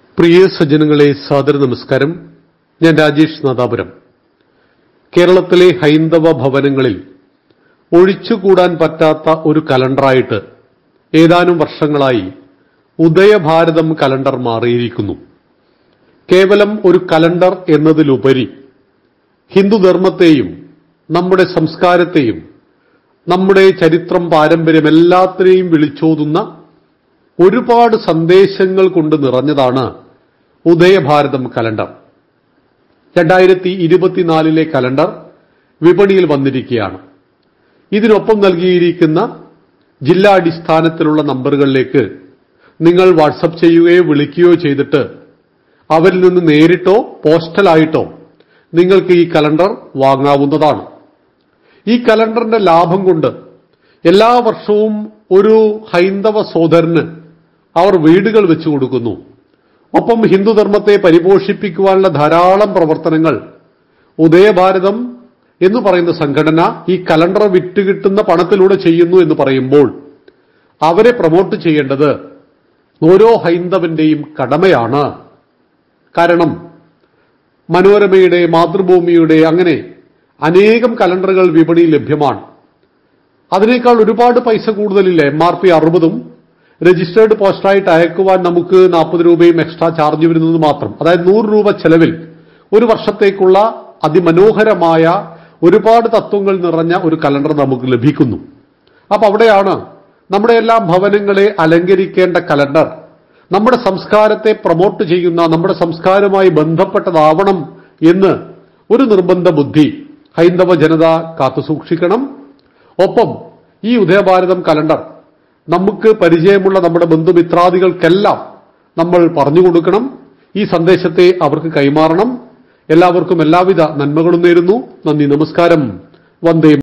പ്രിയ സജ്ജനങ്ങളെ സാദര നമസ്കാരം ഞാൻ രാജേഷ് നാദാപുരം കേരളത്തിലെ ഹൈന്ദവ ഭവനങ്ങളിൽ ഒഴിച്ചുകൂടാൻ പറ്റാത്ത ഒരു കലണ്ടറായിട്ട് ഏതാനും വർഷങ്ങളായി ഉദയഭാരതം കലണ്ടർ മാറിയിരിക്കുന്നു കേവലം ഒരു കലണ്ടർ എന്നതിലുപരി ഹിന്ദുധർമ്മത്തെയും നമ്മുടെ സംസ്കാരത്തെയും നമ്മുടെ ചരിത്രം പാരമ്പര്യം എല്ലാത്തിനെയും വിളിച്ചോതുന്ന ഒരുപാട് സന്ദേശങ്ങൾ കൊണ്ട് നിറഞ്ഞതാണ് ഉദയഭാരതം കലണ്ടർ രണ്ടായിരത്തി ഇരുപത്തിനാലിലെ കലണ്ടർ വിപണിയിൽ വന്നിരിക്കുകയാണ് ഇതിനൊപ്പം നൽകിയിരിക്കുന്ന ജില്ലാ അടിസ്ഥാനത്തിലുള്ള നമ്പറുകളിലേക്ക് നിങ്ങൾ വാട്സപ്പ് ചെയ്യുകയോ വിളിക്കുകയോ ചെയ്തിട്ട് അവരിൽ നിന്ന് നേരിട്ടോ പോസ്റ്റലായിട്ടോ നിങ്ങൾക്ക് ഈ കലണ്ടർ വാങ്ങാവുന്നതാണ് ഈ കലണ്ടറിന്റെ ലാഭം കൊണ്ട് എല്ലാ വർഷവും ഒരു ഹൈന്ദവ സോദരന് അവർ വീടുകൾ വെച്ചു കൊടുക്കുന്നു ഒപ്പം ഹിന്ദുധർമ്മത്തെ പരിപോഷിപ്പിക്കുവാനുള്ള ധാരാളം പ്രവർത്തനങ്ങൾ ഉദയഭാരതം എന്ന് പറയുന്ന സംഘടന ഈ കലണ്ടർ വിറ്റുകിട്ടുന്ന പണത്തിലൂടെ ചെയ്യുന്നു എന്ന് പറയുമ്പോൾ അവരെ പ്രൊമോട്ട് ചെയ്യേണ്ടത് ഓരോ ഹൈന്ദവന്റെയും കടമയാണ് കാരണം മനോരമയുടെ മാതൃഭൂമിയുടെ അങ്ങനെ അനേകം കലണ്ടറുകൾ വിപണിയിൽ ലഭ്യമാണ് അതിനേക്കാൾ ഒരുപാട് പൈസ കൂടുതലില്ല എം ആർ പി അറുപതും രജിസ്റ്റേർഡ് പോസ്റ്റായിട്ട് അയക്കുവാൻ നമുക്ക് നാൽപ്പത് രൂപയും എക്സ്ട്രാ ചാർജ് വരുന്നത് മാത്രം അതായത് നൂറ് രൂപ ചെലവിൽ ഒരു വർഷത്തേക്കുള്ള അതിമനോഹരമായ ഒരുപാട് തത്വങ്ങൾ നിറഞ്ഞ ഒരു കലണ്ടർ നമുക്ക് ലഭിക്കുന്നു അപ്പൊ അവിടെയാണ് നമ്മുടെ എല്ലാം ഭവനങ്ങളെ അലങ്കരിക്കേണ്ട കലണ്ടർ നമ്മുടെ സംസ്കാരത്തെ പ്രൊമോട്ട് ചെയ്യുന്ന നമ്മുടെ സംസ്കാരവുമായി ബന്ധപ്പെട്ടതാവണം എന്ന് ഒരു നിർബന്ധ ബുദ്ധി ഹൈന്ദവ ജനത കാത്തുസൂക്ഷിക്കണം ഒപ്പം ഈ ഉദയഭാരതം കലണ്ടർ നമുക്ക് പരിചയമുള്ള നമ്മുടെ ബന്ധുമിത്രാദികൾക്കെല്ലാം നമ്മൾ പറഞ്ഞു കൊടുക്കണം ഈ സന്ദേശത്തെ അവർക്ക് കൈമാറണം എല്ലാവർക്കും എല്ലാവിധ നന്മകളും നേരുന്നു നന്ദി നമസ്കാരം വന്ദേ